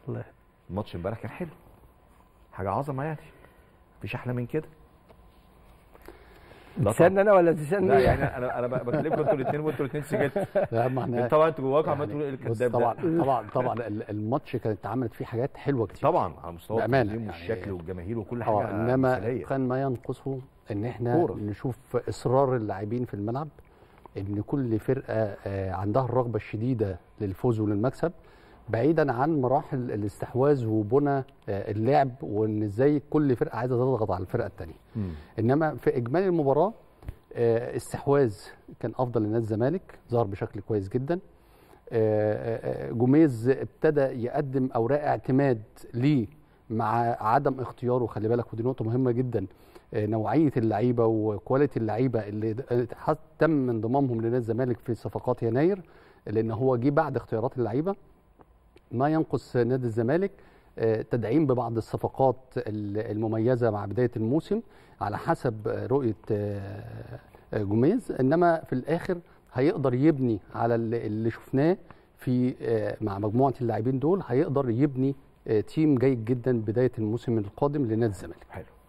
الله الماتش امبارح كان حلو حاجه عظمه يعني مفيش احلى من كده لا تسالني انا ولا تسالني لا يعني انا انا بكلمكم انتوا الاثنين وانتوا الاثنين سكتوا لا ما احنا طبعا انتوا جواكم عمال يعني تقولوا ايه بص الكذاب طبعا ده طبعا طبعا ال- الماتش كانت اتعملت فيه حاجات حلوه كتير طبعا على مستوى بأمانة التنظيم يعني- والشكل والجماهير وكل اه حاجه انما مثالية. كان ما ينقصه ان احنا كورة. نشوف اصرار اللاعبين في الملعب ان كل فرقه آه، عندها الرغبه الشديده للفوز وللمكسب بعيدا عن مراحل الاستحواذ وبنى آه، اللعب وان ازاي كل فرقه عايزه تضغط على الفرقه الثانيه مم. انما في اجمالي المباراه آه، استحواذ كان افضل لنادي الزمالك ظهر بشكل كويس جدا آه، آه، جوميز ابتدى يقدم اوراق اعتماد ليه مع عدم اختياره خلي بالك ودي نقطه مهمه جدا آه، نوعيه اللعيبه وكواليتي اللعيبه اللي د- ح- تم انضمامهم لنادي الزمالك في صفقات يناير لان هو جه بعد اختيارات اللعيبه ما ينقص نادي الزمالك آه، تدعيم ببعض الصفقات ال- المميزه مع بدايه الموسم على حسب آه، رؤيه آه، آه، جوميز انما في الاخر هيقدر يبني على اللي اللي شفناه في آه، مع مجموعه اللاعبين دول هيقدر يبني آه، تيم جيد جدا بدايه الموسم القادم لنادي الزمالك حلو